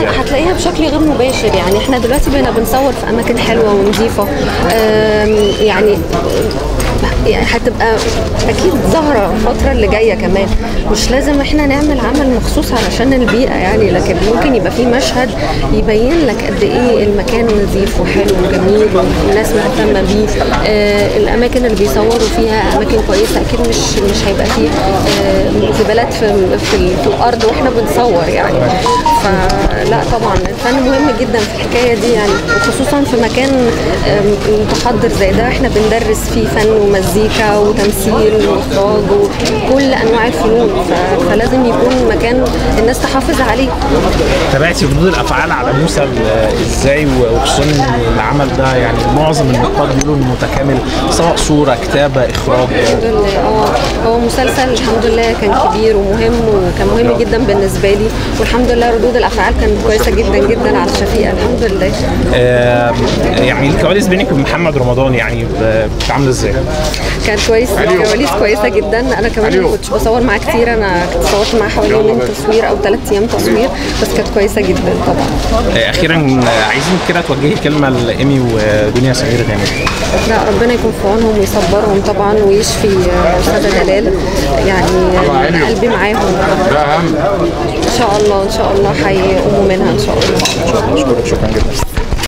هتلاقيها هتلاقيها بشكل غير مباشر يعني احنا دلوقتي بقينا بنصور في اماكن حلوه ونظيفه آم، يعني يعني هتبقى اكيد ظاهره الفتره اللي جايه كمان مش لازم احنا نعمل عمل مخصوص علشان البيئه يعني لكن ممكن يبقى في مشهد يبين لك قد ايه المكان نظيف وحلو وجميل والناس مهتمه بيه آه الاماكن اللي بيصوروا فيها اماكن كويسه اكيد مش مش هيبقى فيه آه زبالات في في, ال- في الارض واحنا بنصور يعني فلا طبعا الفن مهم جدا في الحكايه دي يعني وخصوصا في مكان آم، متحضر زي ده احنا بندرس فيه فن ومزيكا وتمثيل واخراج وكل انواع الفنون ف- فلازم يكون مكان الناس تحافظ عليه تابعتي ردود الافعال على موسى ال- ازاي و- وخصوصا ان العمل ده يعني معظم النقاد بيقولوا انه متكامل سواء صوره كتابه اخراج الحمد لله اه هو مسلسل الحمد لله كان كبير ومهم وكان مهم جدا بالنسبه لي والحمد لله ردود الافعال كانت كويسه جدا جدا على شفيقه الحمد لله آه، يعني الكواليس بينك وبين محمد رمضان يعني ب- بتتعامل ازاي؟ كان كويس كواليس كويسه جدا انا كمان ما كنتش بصور معاه كتير انا كنت صورت معاه حوالي يومين تصوير او ثلاث ايام تصوير بس كانت كويسه جدا طبعا آه، اخيرا آه، عايزين كده توجهي كلمه لايمي ودنيا سمير غانم لا ربنا يكون في عونهم ويصبرهم طبعا ويشفي آه، استاذه جلال يعني آه، قلبي معاهم ان شاء الله ان شاء الله هيقوموا منها ان شاء الله شكرا جدا